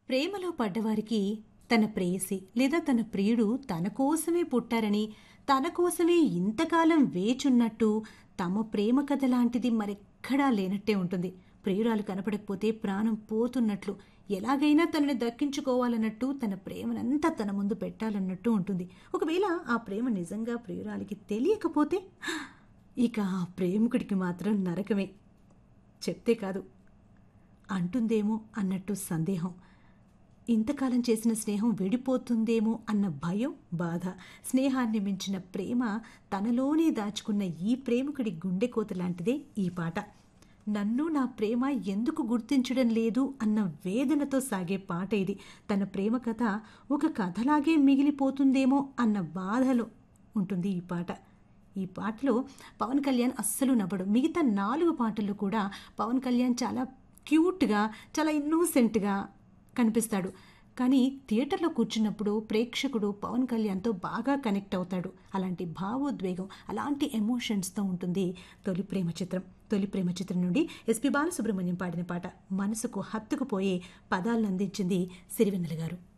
ప్రేమలో పడ్డవారికి తన ప్రేయసి లేదా తన ప్రియుడు తన కోసమే పుట్టారని తన కోసమే ఇంతకాలం వేచున్నట్టు తమ ప్రేమ కథ లాంటిది మరెక్కడా లేనట్టే ఉంటుంది ప్రియురాలు కనపడకపోతే ప్రాణం పోతున్నట్లు ఎలాగైనా తనని దక్కించుకోవాలన్నట్టు తన ప్రేమనంతా తన ముందు పెట్టాలన్నట్టు ఉంటుంది ఒకవేళ ఆ ప్రేమ నిజంగా ప్రియురాలికి తెలియకపోతే ఇక ఆ ప్రేమికుడికి మాత్రం నరకమే చెప్తే కాదు అంటుందేమో అన్నట్టు సందేహం ఇంతకాలం చేసిన స్నేహం విడిపోతుందేమో అన్న భయం బాధ స్నేహాన్ని మించిన ప్రేమ తనలోనే దాచుకున్న ఈ ప్రేమికుడి గుండెకోత లాంటిదే ఈ పాట నన్ను నా ప్రేమ ఎందుకు గుర్తించడం లేదు అన్న వేదనతో సాగే పాట ఇది తన ప్రేమ కథ ఒక కథలాగే మిగిలిపోతుందేమో అన్న బాధలో ఉంటుంది ఈ పాట ఈ పాటలో పవన్ కళ్యాణ్ అస్సలు నవ్వడు మిగతా నాలుగు పాటల్లో కూడా పవన్ కళ్యాణ్ చాలా క్యూట్గా చాలా ఇన్నోసెంట్గా కనిపిస్తాడు కానీ థియేటర్లో కూర్చున్నప్పుడు ప్రేక్షకుడు పవన్ కళ్యాణ్తో బాగా కనెక్ట్ అవుతాడు అలాంటి భావోద్వేగం అలాంటి ఎమోషన్స్తో ఉంటుంది తొలి ప్రేమ చిత్రం తొలి ప్రేమ చిత్రం నుండి ఎస్పి బాలసుబ్రహ్మణ్యం పాడిన పాట మనసుకు హత్తుకుపోయే పదాలను అందించింది సిరివెన్నెల గారు